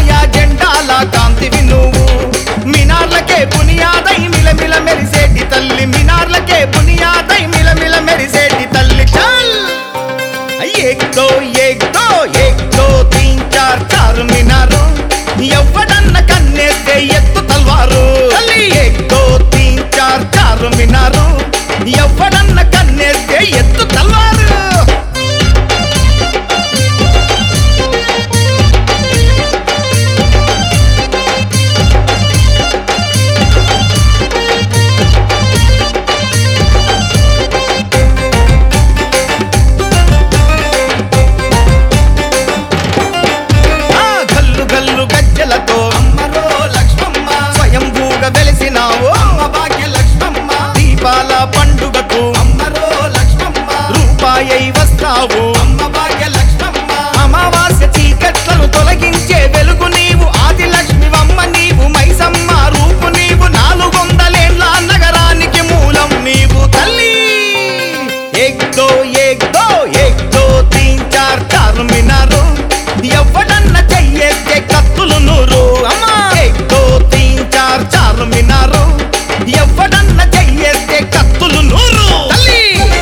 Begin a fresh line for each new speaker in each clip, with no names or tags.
మాయా జెండాల కాంతివి నువ్వు మినార్లకే బునియాదై మిలమిల మెరిసేటి తల్లి మినార్లకే బునియాదై మిలమిల మెరిసేటి తల్లి చల్ एक दो एक दो एक दो तीन चार चार मीनाరు ఎవ్వడన్న కన్నేస్తే ఎత్తు తల్వారు తల్లి एक दो तीन चार चार मीनाరు ఎవ్వడన్న కన్నేస్తే ఎత్తు తల్వారు ఆ గల్లు గల్లు గజ్జలతో అమ్మరో లక్ష్మమ్మ స్వయంభూగా వెలిసినావు అమ్మ భాగ్య లక్ష్మమ్మ దీపాల పండుగకు అమ్మరో లక్ష్మమ్మ రూపాయై వస్తావు అమ్మ భాగ్య లక్ష్మమ్మ అమావాస్య చీకట్లను తొలగించే వెలుగు నీవు ఆది లక్ష్మివమ్మ నీవు మైసమ్మ రూపు నీవు నాలుగొందలేళ్ల నగరానికి మూలం నీవు తల్లి ఏక్ దో ఏక్ దో ఏక్ దో తీన్ చార్ చార్ మినారు ఎవ్వడన్న చెయ్యేస్తే కత్తులు నూరు అమ్మా ఏక్ దో తీన్ చార్ చార్ మినారు ఎవ్వడన్న చెయ్యేస్తే కత్తులు నూరు తల్లి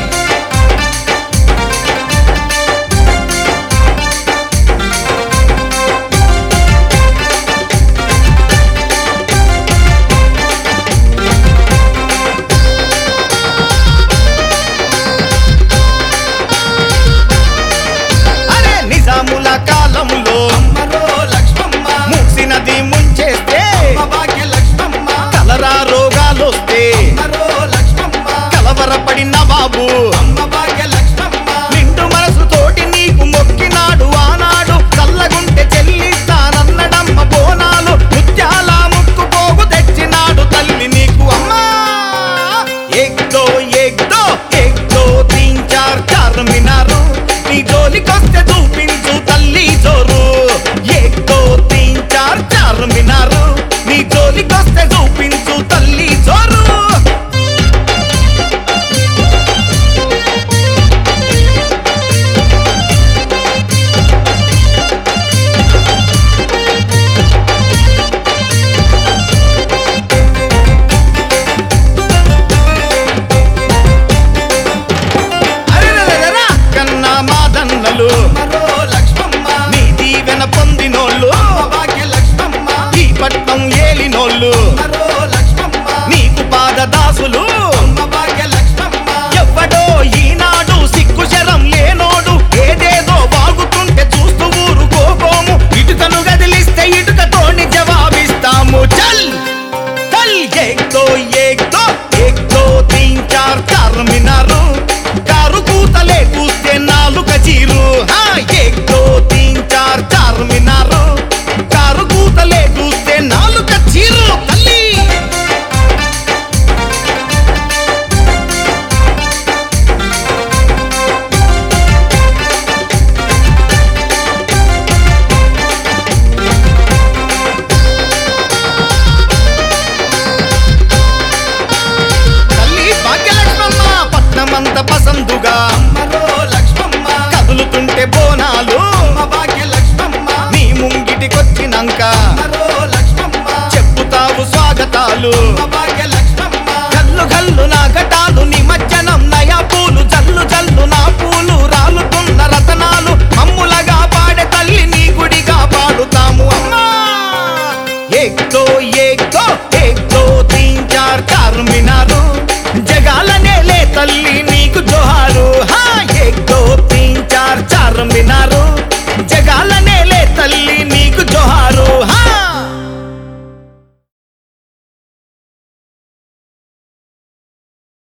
అరే నిజాముల కాలంలో అమ్మరో లక్ష్మమ్మ మూసినది ముంచేస్తే భాగ్య లక్ష్మమ్మ కలరా రోగాలొస్తే అమ్మరో లక్ష్మమ్మ కలవరపడిన బాబు అమ్మ భాగ్య లక్ష్మమ్మ నిండు మనసు తోటి నీకు మొక్కినాడు ఆనాడు చల్లగుంటే చెల్లిస్తానన్నడమ్మ బోనాలు ముత్యాల ముక్కు పోగు తెచ్చినాడు తల్లి నీకు అమ్మా ఏక్ దో ఏక్ దో ఏక్ దో తీన్ చార్ చార్ మినారు నీ జోలికొస్తే చూపించు తల్లి జోరు ఏక్ దో తీన్ చార్ చార్ మినారు నీ జోలికొస్తే చూపించు తల్లి జోరు అరెరెరెరెరా, కన్నా మాదన్నలు నీ దీవెన పొందినోళ్ళు ఈ పట్నం ఏలినోళ్ళు నీకు పాదదాసులు ఎవ్వడో ఈనాడు సిగ్గు శరం లేనోడు ఏదేదో బాగుతుంటే చూస్తూ ఊరుకోబోము ఇటుకను గదిలిస్తే ఇటుకతోని జవాబిస్తాము చల్ చల్ ఏక్ దో ఏక్ దో ఏక్ దో తీన్ చార్ చార్ మినారు కారు కూతలే కూస్తే నాలుక చీరు హా ఏక్ దో తీన్ చార్ చార్ మినారు కారు కూతలే కూస్తే నాలుక చీరు తల్లి తల్లి భాగ్యలక్ష్మమ్మ పట్నమంత పసందుగా కదులుతుంటే బోనాలు నీ ముంగిటికొచ్చినాక చెప్పుతావు స్వాగతాలు గల్లు గల్లు నా ఘటాలు నిమజ్జనం నయా పూలు జల్లు జల్లు నా పూలు రాలుతున్న రతనాలు మమ్ములగా పాడే తల్లి నీ గుడిగా పాడుతాము అమ్మా ఏక్ దో ఏక్ దో ఏక్ దో తీన్ చార్ చార్ మినారు జగాలనే లే తల్లి నీకు జోహారు హా ఏక్ దో తీన్ చార్ చార్ మినారు